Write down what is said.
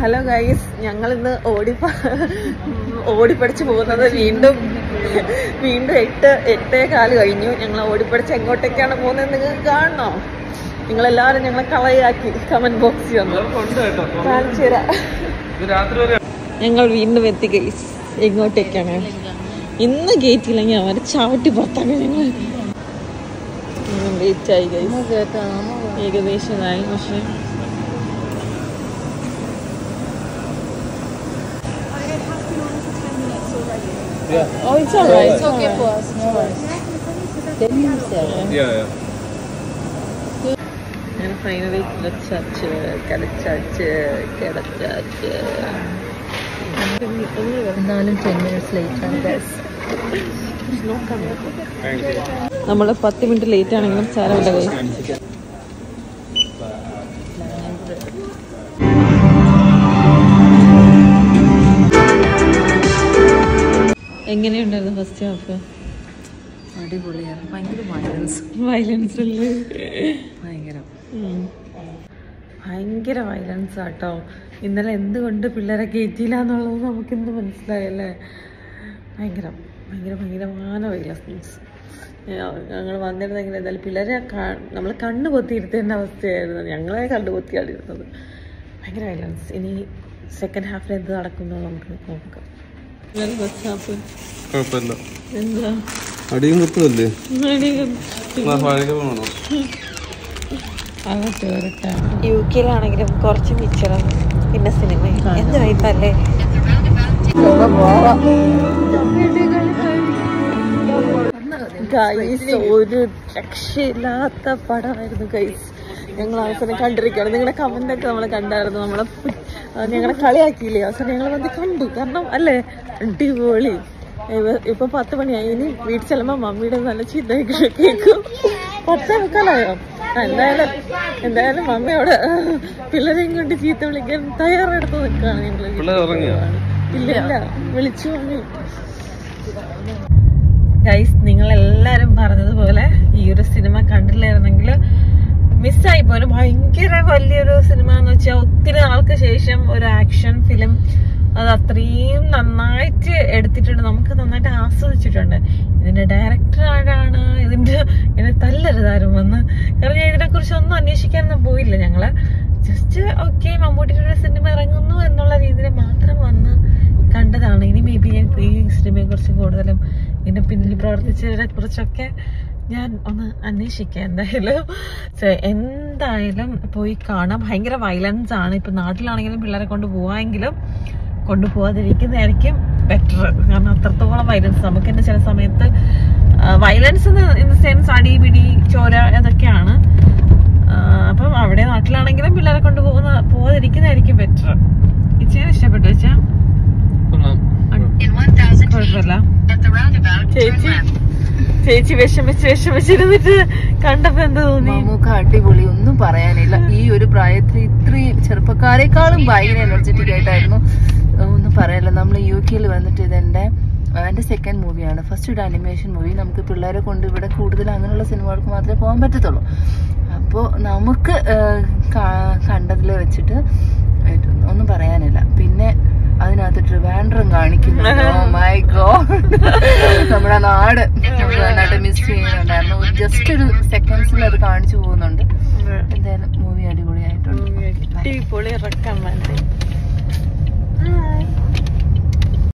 Hello guys ഞങ്ങൾ ഇന്ന് ഓടി ഓടിപ്പടിച്ച് പോകുന്നത് വീണ്ടും വീണ്ടും എട്ട് എട്ടേ കാല് കഴിഞ്ഞു ഞങ്ങൾ ഓടിപ്പടിച്ച് എങ്ങോട്ടേക്കാണ് പോകുന്നത് നിങ്ങൾക്ക് കാണണോ നിങ്ങളെല്ലാവരും ഞങ്ങളെ കളയാക്കി കമന്റ് ബോക്സിൽ വന്നു കാണിച്ചു തരാം ഞങ്ങൾ വീണ്ടും എത്തി ഗൈസ് എങ്ങോട്ടേക്കാണ് ഇന്ന് ഗേറ്റില്ലെങ്കിൽ അവർ ചവിട്ടി പുറത്താക്കി ഞങ്ങൾ ലേറ്റ് ആയി ഗൈസ് ഏകദേശമായി പക്ഷേ Oh, it's alright. It's okay for us. No worries. ഞാൻ ഫൈനലി കിടച്ചാച്ച് കിടച്ചാച്ച് കിടച്ചാച്ച് എന്നാലും ടെൻ മിനിറ്റ്സ് ലേറ്റ് ആണ് ഗൈസ് നമ്മൾ പത്ത് മിനിറ്റ് ലേറ്റ് ആണെങ്കിലും സാരമില്ല കൈ എങ്ങനെയുണ്ടായിരുന്നു ഫസ്റ്റ് ഹാഫ് അടിപൊളിയാണ് ഭയങ്കര വയലൻസ് വയലൻസ് അല്ലേ ഭയങ്കര ഉം. ഭയങ്കര വയലൻസ് ആട്ടോ ഇന്നലെ എന്തുകൊണ്ട് പിള്ളേരെ കയറ്റിയില്ല എന്നുള്ളത് നമുക്കിന്ന് മനസ്സിലായല്ലേ ഭയങ്കര ഭയങ്കര ഭയങ്കരமான വയലൻസ് ഞങ്ങൾ വന്നിരുന്നെങ്കിൽ എന്തായാലും പിള്ളേരെ നമ്മൾ കണ്ണു പൊത്തിയിരുത്തേണ്ട അവസ്ഥയായിരുന്നു ഞങ്ങളെ കണ്ണു പൊത്തിയാണ് ഇരുന്നത് ഭയങ്കര വയലൻസ് ഇനി സെക്കൻഡ് ഹാഫിൽ എന്ത് നടക്കുന്നു നമുക്ക് നോക്കാം ഫസ്റ്റ് ഹാഫ് കുഴപ്പമില്ല എന്താ അടിയും കുത്തുമല്ലേ യു കെയിലാണെങ്കിലും കുറച്ച് മിച്ചറും പിന്നെ സിനിമ എന്ത് വൈത്തല്ലേ ഗൈസ് ഒരു രക്ഷയില്ലാത്ത പടമായിരുന്നു ഗൈസ് ഞങ്ങൾ അവസരം കണ്ടിരിക്കുകയാണ് നിങ്ങളുടെ കമന്റ് ഒക്കെ നമ്മൾ കണ്ടായിരുന്നു നമ്മളെ ആ, ഞങ്ങളെ കളിയാക്കിയില്ലേ അവസരം ഞങ്ങൾ വന്ന് കണ്ടു കാരണം അല്ലേ അടിപൊളി ഇവ- ഇപ്പൊ പത്ത് മണിയായി ഇനി വീട്ടിൽ ചെല്ലുമ്പോ മമ്മിയുടെ നല്ല ചീത്ത കേൾക്കും പത്തേ മുക്കാലായോ ആ, എന്തായാലും എന്തായാലും മമ്മി അവിടെ പിള്ളേരെയും കൊണ്ട് ചീത്ത വിളിക്കാൻ തയ്യാറെടുത്ത് നിൽക്കുകയാണ് ഞങ്ങൾ പിള്ളേർ ഇറങ്ങിയോ ഇല്ല ഇല്ല വിളിച്ചു മമ്മി ഗൈസ് നിങ്ങൾ എല്ലാരും പറഞ്ഞതുപോലെ ഈ ഒരു സിനിമ കണ്ടില്ലായിരുന്നെങ്കിൽ മിസ്സായി പോലും ഭയങ്കര വലിയൊരു സിനിമ എന്ന് വെച്ചാൽ ഒത്തിരി നാൾക്ക് ശേഷം ഒരു ആക്ഷൻ ഫിലിം അത് അത്രയും നന്നായിട്ട് എടുത്തിട്ടുണ്ട് നമുക്ക് നന്നായിട്ട് ആസ്വദിച്ചിട്ടുണ്ട് ഇതിന്റെ ഡയറക്ടർ ആരാണ് ഇതിന്റെ ഇതിനെ തല്ലരുതാരും വന്ന് കാരണം ഞാൻ ഇതിനെ കുറിച്ച് ഒന്നും അന്വേഷിക്കാനൊന്നും പോയില്ല ഞങ്ങള് ജസ്റ്റ് ഓക്കെ മമ്മൂട്ടിയുടെ ഒരു സിനിമ ഇറങ്ങുന്നു എന്നുള്ള രീതിയിൽ മാത്രം വന്ന് കണ്ടതാണ് ഇനി മേ ബി ഞാൻ ഈ സിനിമയെ കുറിച്ച് കൂടുതലും ഇതിന്റെ പിന്നിൽ പ്രവർത്തിച്ചതിനെ കുറിച്ചൊക്കെ ഞാൻ ഒന്ന് അന്വേഷിക്കാം എന്തായാലും So, എന്തായാലും പോയി കാണാം ഭയങ്കര വയലൻസ് ആണ് ഇപ്പൊ നാട്ടിലാണെങ്കിലും പിള്ളേരെ കൊണ്ട് പോവാമെങ്കിലും കൊണ്ടുപോകാതിരിക്കുന്നതായിരിക്കും ബെറ്റർ കാരണം അത്രത്തോളം വയലൻസ് നമുക്ക് തന്നെ ചില സമയത്ത് വയലൻസ് ഇൻ ദ സെൻസ് അടി പിടി ചോര അതൊക്കെയാണ് ആ, അപ്പം അവിടെ നാട്ടിലാണെങ്കിലും പിള്ളേരെ കൊണ്ട് പോകുന്ന പോകാതിരിക്കുന്നതായിരിക്കും ബെറ്റർ ഇച്ചിരി ഇഷ്ടപ്പെട്ടു വെച്ചാ കുഴപ്പമില്ല ചേച്ചി ചേച്ചി വിഷമിച്ച് വിഷമിച്ചിരുന്നിട്ട് കണ്ടപ്പോ എന്ത് തോന്നി മമ്മൂക്ക അടിപൊളി ഒന്നും പറയാനില്ല ഈ ഒരു പ്രായത്തിൽ ഇത്രയും ചെറുപ്പക്കാരെക്കാളും ഭയങ്കര എനർജറ്റിക് ആയിട്ടായിരുന്നു ഏഹ് ഒന്നും പറയാനില്ല നമ്മൾ യു കെയിൽ വന്നിട്ട് ഇതെന്റെ എൻ്റെ സെക്കൻഡ് മൂവിയാണ് ഫസ്റ്റ് ഒരു അനിമേഷൻ മൂവി നമുക്ക് പിള്ളേരെ കൊണ്ട് ഇവിടെ കൂടുതൽ അങ്ങനെയുള്ള സിനിമകൾക്ക് മാത്രമേ പോകാൻ പറ്റത്തുള്ളൂ അപ്പോൾ നമുക്ക് കണ്ടതിൽ വെച്ചിട്ട് ഏറ്റവും ഒന്നും പറയാനില്ല പിന്നെ അതിനകത്ത് ട്രിവാൻഡ്രം കാണിക്കുന്നു മൈ ഗോഡ് നമ്മുടെ നാട് നമുക്ക് നന്നായിട്ട് മിസ് ചെയ്യുന്നുണ്ടായിരുന്നു ജസ്റ്റ് ഒരു സെക്കൻഡ്സിൽ അത് കാണിച്ചു പോകുന്നുണ്ട് എന്തായാലും മൂവി അടിപൊളിയായിട്ടുണ്ട് അടിപൊളി റെക്കമെൻഡ്